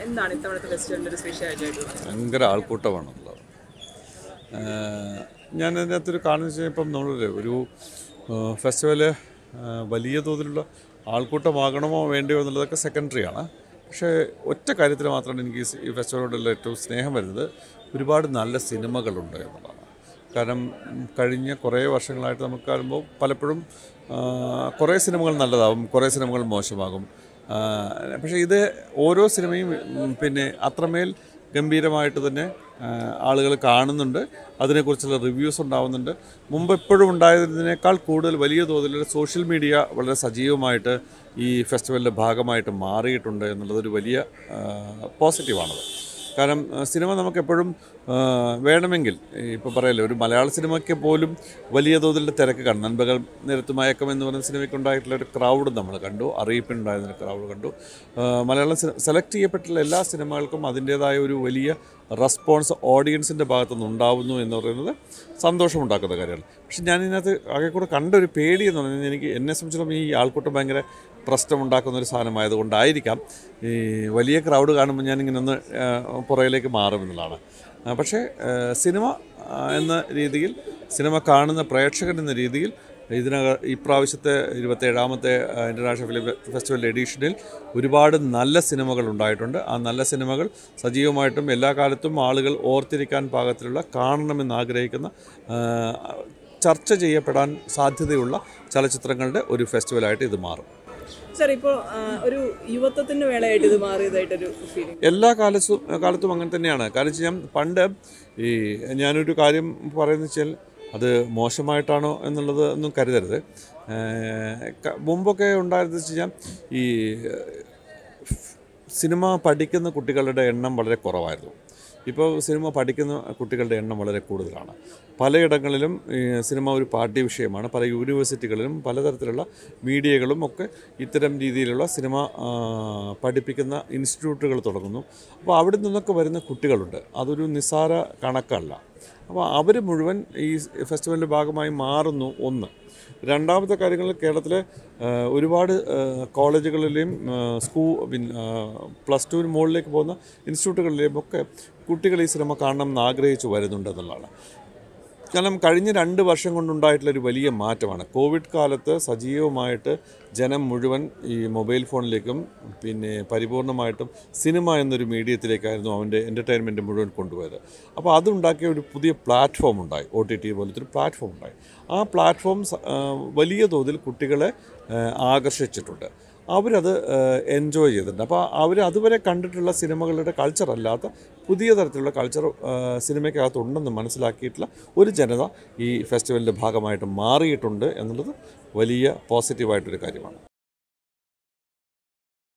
എന്താണ് ഇത്തവണത്തെ ഫെസ്റ്റിവലിൻ്റെ ഒരു സ്പെഷ്യാലിറ്റി ആയിട്ടുള്ളത് ഭയങ്കര ആൾക്കൂട്ടമാണുള്ളത് ഏഹ് ഞാൻ അതിനകത്തൊരു കാരണം വെച്ച് കഴിഞ്ഞാൽ ഇപ്പം നമ്മൾ ഒരു ഫെസ്റ്റിവൽ വലിയ തോതിലുള്ള ആൾക്കൂട്ടമാകണമോ വേണ്ടയോ എന്നുള്ളതൊക്കെ സെക്കൻഡറിയാണ് പക്ഷേ ഒറ്റ കാര്യത്തിൽ മാത്രമാണ് എനിക്ക് ഈ സ് ഈ ഫെസ്റ്റിവലോടുള്ള ഏറ്റവും സ്നേഹം വരുന്നത് ഒരുപാട് നല്ല സിനിമകളുണ്ട് എന്നുള്ളതാണ് കാരണം ഉം, കഴിഞ്ഞ കുറേ വർഷങ്ങളായിട്ട് നമുക്ക് കാണുമ്പോൾ പലപ്പോഴും ആ, കുറേ സിനിമകൾ നല്ലതാവും കുറേ സിനിമകൾ മോശമാകും ആ, പക്ഷേ ഇത് ഓരോ സിനിമയും ഉം, പിന്നെ അത്രമേൽ ഗംഭീരമായിട്ട് തന്നെ ആളുകൾ കാണുന്നുണ്ട് അതിനെക്കുറിച്ചുള്ള റിവ്യൂസ് ഉണ്ടാവുന്നുണ്ട് മുമ്പ് എപ്പോഴും ഉണ്ടായതിനേക്കാൾ കൂടുതൽ വലിയ തോതിലുള്ള സോഷ്യൽ മീഡിയ വളരെ സജീവമായിട്ട് ഈ ഫെസ്റ്റിവലിൻ്റെ ഭാഗമായിട്ട് മാറിയിട്ടുണ്ട് എന്നുള്ളതൊരു വലിയ പോസിറ്റീവാണത് കാരണം ആ, സിനിമ നമുക്കെപ്പോഴും ആ, വേണമെങ്കിൽ ഇപ്പോൾ പറയല്ലേ ഒരു മലയാള സിനിമയ്ക്ക് പോലും വലിയ തോതിലുള്ള തിരക്ക് കാണും നൻപകൽ നിരത്ത് മയക്കം എന്ന് പറയുന്ന സിനിമയ്ക്ക് ഉണ്ടായിട്ടുള്ള ഒരു ക്രൗഡ് നമ്മൾ കണ്ടു അറിയിപ്പിനുണ്ടായിരുന്ന ക്രൗഡ് കണ്ടു ആ, മലയാളം സെലക്ട് ചെയ്യപ്പെട്ടുള്ള എല്ലാ സിനിമകൾക്കും അതിൻ്റേതായ ഒരു വലിയ റെസ്പോൺസ് ഓഡിയൻസിൻ്റെ ഭാഗത്തുനിന്ന് ഉണ്ടാവുന്നു എന്ന് പറയുന്നത് സന്തോഷമുണ്ടാക്കുന്ന കാര്യമാണ് പക്ഷെ ഞാൻ ഇതിനകത്ത് ആകെ കൂടെ കണ്ട ഒരു പേടി എന്ന് പറയുന്നത് എനിക്ക് എന്നെ സംബന്ധിച്ചിടത്തോളം ഈ ആൾക്കൂട്ടം ഭയങ്കര പ്രശ്നമുണ്ടാക്കുന്ന ഒരു സാധനമായതുകൊണ്ടായിരിക്കാം ഈ വലിയ ക്രൗഡ് കാണുമ്പോൾ ഞാനിങ്ങനെ ഒന്ന് ആ, പുറകിലേക്ക് മാറുമെന്നുള്ളതാണ് ആ, പക്ഷേ ആ, സിനിമ ആ, എന്ന രീതിയിൽ സിനിമ കാണുന്ന പ്രേക്ഷകൻ എന്ന രീതിയിൽ ഇതിനക ഇപ്രാവശ്യത്തെ ഇരുപത്തേഴാമത്തെ ആ, ഇൻ്റർനാഷണൽ ഫിലിം ഫെസ്റ്റിവൽ എഡീഷനിൽ ഒരുപാട് നല്ല സിനിമകൾ ഉണ്ടായിട്ടുണ്ട് ആ നല്ല സിനിമകൾ സജീവമായിട്ടും എല്ലാ കാലത്തും ആളുകൾ ഓർത്തിരിക്കാൻ പാകത്തിലുള്ള കാണണമെന്ന് ആഗ്രഹിക്കുന്ന ആ, ചർച്ച ചെയ്യപ്പെടാൻ സാധ്യതയുള്ള ചലച്ചിത്രങ്ങളുടെ ഒരു ഫെസ്റ്റിവലായിട്ട് ഇത് മാറും സാർ ഇപ്പോൾ ഒരു യുവത്വത്തിന്റെ വേളയായിട്ട് ഇത് മാറിയതായിട്ടൊരു ഫീലിംഗ് എല്ലാ കാലത്തും കാലത്തും അങ്ങനെ തന്നെയാണ് കാരണം വെച്ച് ഞാൻ പണ്ട് ഈ ഞാനൊരു കാര്യം പറയുന്നത് വെച്ചാൽ അത് മോശമായിട്ടാണോ എന്നുള്ളത് ഒന്നും കരുതരുത് ഏഹ് ക- മുമ്പൊക്കെ ഉണ്ടായിരുന്നത് വെച്ച് കഴിഞ്ഞാൽ ഈ സിനിമ പഠിക്കുന്ന കുട്ടികളുടെ എണ്ണം വളരെ കുറവായിരുന്നു ഇപ്പോൾ സിനിമ പഠിക്കുന്ന കുട്ടികളുടെ എണ്ണം വളരെ കൂടുതലാണ് പലയിടങ്ങളിലും ഈ സിനിമ ഒരു പാഠ്യ വിഷയമാണ് പല യൂണിവേഴ്സിറ്റികളിലും പലതരത്തിലുള്ള മീഡിയകളും ഒക്കെ ഇത്തരം രീതിയിലുള്ള സിനിമ ആ, പഠിപ്പിക്കുന്ന ഇൻസ്റ്റിറ്റ്യൂട്ടുകൾ തുടങ്ങുന്നു അപ്പോൾ അവിടെ നിന്നൊക്കെ വരുന്ന കുട്ടികളുണ്ട് അതൊരു നിസ്സാര കണക്കല്ല അപ്പോൾ അവർ മുഴുവൻ ഈ ഫെസ്റ്റിവലിൻ്റെ ഭാഗമായി മാറുന്നു ഒന്ന് രണ്ടാമത്തെ കാര്യങ്ങൾ കേരളത്തിലെ ആ, ഒരുപാട് ആ, കോളേജുകളിലെയും ആ, സ്കൂ പിന്നെ പ്ലസ് ടുവിന് മുകളിലേക്ക് പോകുന്ന ഇൻസ്റ്റിറ്റ്യൂട്ടുകളിലെയും ഒക്കെ കുട്ടികൾ ഈ സിനിമ കാണണം എന്ന് ആഗ്രഹിച്ചു വരുന്നുണ്ടെന്നുള്ളതാണ് കാരണം കഴിഞ്ഞ രണ്ട് വർഷം കൊണ്ടുണ്ടായിട്ടുള്ള ഒരു വലിയ മാറ്റമാണ് കോവിഡ് കാലത്ത് സജീവമായിട്ട് ജനം മുഴുവൻ ഈ മൊബൈൽ ഫോണിലേക്കും പിന്നെ പരിപൂർണമായിട്ടും സിനിമ എന്നൊരു മീഡിയത്തിലേക്കായിരുന്നു അവൻ്റെ എൻ്റർടൈൻമെൻറ്റ് മുഴുവൻ കൊണ്ടുപോയത് അപ്പോൾ അതുണ്ടാക്കിയ ഒരു പുതിയ പ്ലാറ്റ്ഫോം ഉണ്ടായി ഒ ടി ടി പോലത്തെ ഒരു പ്ലാറ്റ്ഫോം ഉണ്ടായി ആ പ്ലാറ്റ്ഫോം സ- ആ, വലിയ തോതിൽ കുട്ടികളെ ആ, ആകർഷിച്ചിട്ടുണ്ട് അവരത് എൻജോയ് ചെയ്തിട്ടുണ്ട് അപ്പോൾ അവർ അതുവരെ കണ്ടിട്ടുള്ള സിനിമകളുടെ കൾച്ചർ അല്ലാത്ത പുതിയ തരത്തിലുള്ള കൾച്ചർ സിനിമയ്ക്കകത്ത് ഉണ്ടെന്ന് മനസ്സിലാക്കിയിട്ടുള്ള ഒരു ജനത ഈ ഫെസ്റ്റിവലിൻ്റെ ഭാഗമായിട്ട് മാറിയിട്ടുണ്ട് എന്നുള്ളത് വലിയ പോസിറ്റീവായിട്ടൊരു കാര്യമാണ്